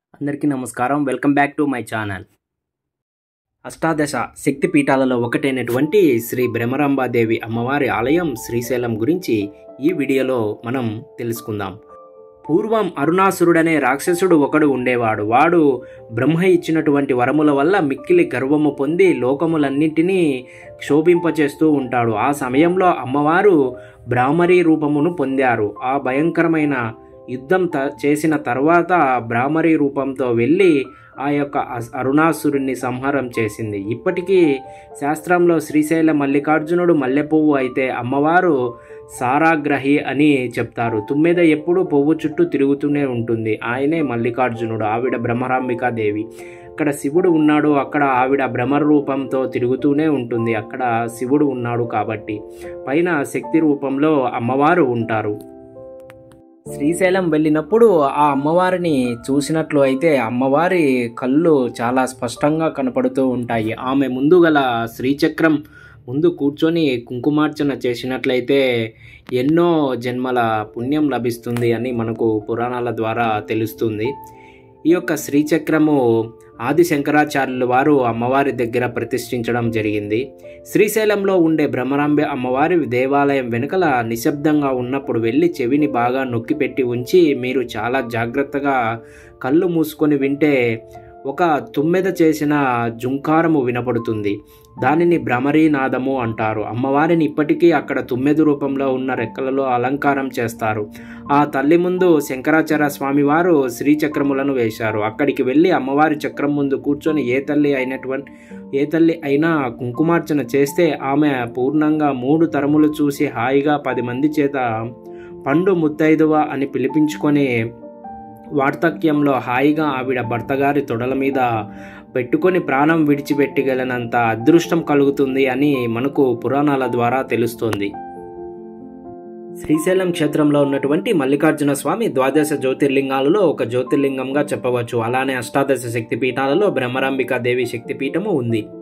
అందరికీ నమస్కారం welcome back to my channel అష్టాదశ శక్తి పీఠాలలో ఒకటైనటువంటి శ్రీ భ్రమరాంబాదేవి అమ్మవారి ఆలయం శ్రీశైలం గురించి ఈ వీడియోలో మనం తెలుసుకుందాం పూర్వం అరుణాసురుడనే రాక్షసుడు ఒకడు ఉండేవాడు వాడు బ్రహ్మ ఇచ్చినటువంటి వరముల వల్ల మిక్కిలి గర్వము పొంది లోకములన్నింటినీ క్షోభింపచేస్తూ ఉంటాడు ఆ సమయంలో అమ్మవారు బ్రాహ్మరీ రూపమును పొందారు ఆ భయంకరమైన యుద్ధం త చేసిన తర్వాత బ్రాహ్మరీ రూపంతో వెళ్ళి ఆ యొక్క అస్- అరుణాసురుణ్ణి సంహారం చేసింది ఇప్పటికీ శాస్త్రంలో శ్రీశైల మల్లికార్జునుడు మల్లెపువ్వు అయితే అమ్మవారు సారాగ్రహి అని చెప్తారు తుమ్మెద ఎప్పుడూ పువ్వు చుట్టూ తిరుగుతూనే ఉంటుంది ఆయనే మల్లికార్జునుడు ఆవిడ బ్రహ్మరాంబికాదేవి ఇక్కడ శివుడు ఉన్నాడు అక్కడ ఆవిడ భ్రమర రూపంతో తిరుగుతూనే ఉంటుంది అక్కడ శివుడు ఉన్నాడు కాబట్టి పైన శక్తి రూపంలో అమ్మవారు ఉంటారు శ్రీశైలం వెళ్ళినప్పుడు ఆ అమ్మవారిని చూసినట్లు అయితే అమ్మవారి కళ్ళు చాలా స్పష్టంగా కనపడుతూ ఉంటాయి ఆమె ముందు గల శ్రీచక్రం ముందు కూర్చొని కుంకుమార్చన చేసినట్లయితే ఎన్నో జన్మల పుణ్యం లభిస్తుంది అని మనకు పురాణాల ద్వారా తెలుస్తుంది ఈ యొక్క శ్రీచక్రము ఆది శంకరాచార్యుల వారు అమ్మవారి దగ్గర ప్రతిష్ఠించడం జరిగింది శ్రీశైలంలో ఉండే భ్రమరాంబె అమ్మవారి దేవాలయం వెనుకల నిశ్శబ్దంగా ఉన్నప్పుడు వెళ్ళి చెవిని బాగా నొక్కిపెట్టి ఉంచి మీరు చాలా జాగ్రత్తగా కళ్ళు మూసుకొని వింటే ఒక తుమ్మెద చేసిన జుంకారము వినపడుతుంది దానిని భ్రమరీనాదము అంటారు అమ్మవారిని ఇప్పటికీ అక్కడ తుమ్మెద రూపంలో ఉన్న రెక్కలలో అలంకారం చేస్తారు ఆ తల్లి ముందు శంకరాచార్య స్వామి వారు శ్రీచక్రములను వేశారు అక్కడికి వెళ్ళి అమ్మవారి చక్రం ముందు కూర్చొని ఏ తల్లి అయినటువంటి ఏ తల్లి అయినా కుంకుమార్చన చేస్తే ఆమె పూర్ణంగా మూడు తరములు చూసి హాయిగా పది మంది చేత పండు ముత్తైదువ అని పిలిపించుకొని వార్ధక్యంలో హాయిగా ఆవిడ భర్తగారి తొడల మీద పెట్టుకొని ప్రాణం విడిచిపెట్టగలనంత అదృష్టం కలుగుతుంది అని మనకు పురాణాల ద్వారా తెలుస్తోంది శ్రీశైలం క్షేత్రంలో ఉన్నటువంటి మల్లికార్జున స్వామి ద్వాదశ జ్యోతిర్లింగాలలో ఒక జ్యోతిర్లింగంగా చెప్పవచ్చు అలానే అష్టాదశ శక్తిపీఠాలలో బ్రహ్మరాంబికా దేవి శక్తిపీఠము ఉంది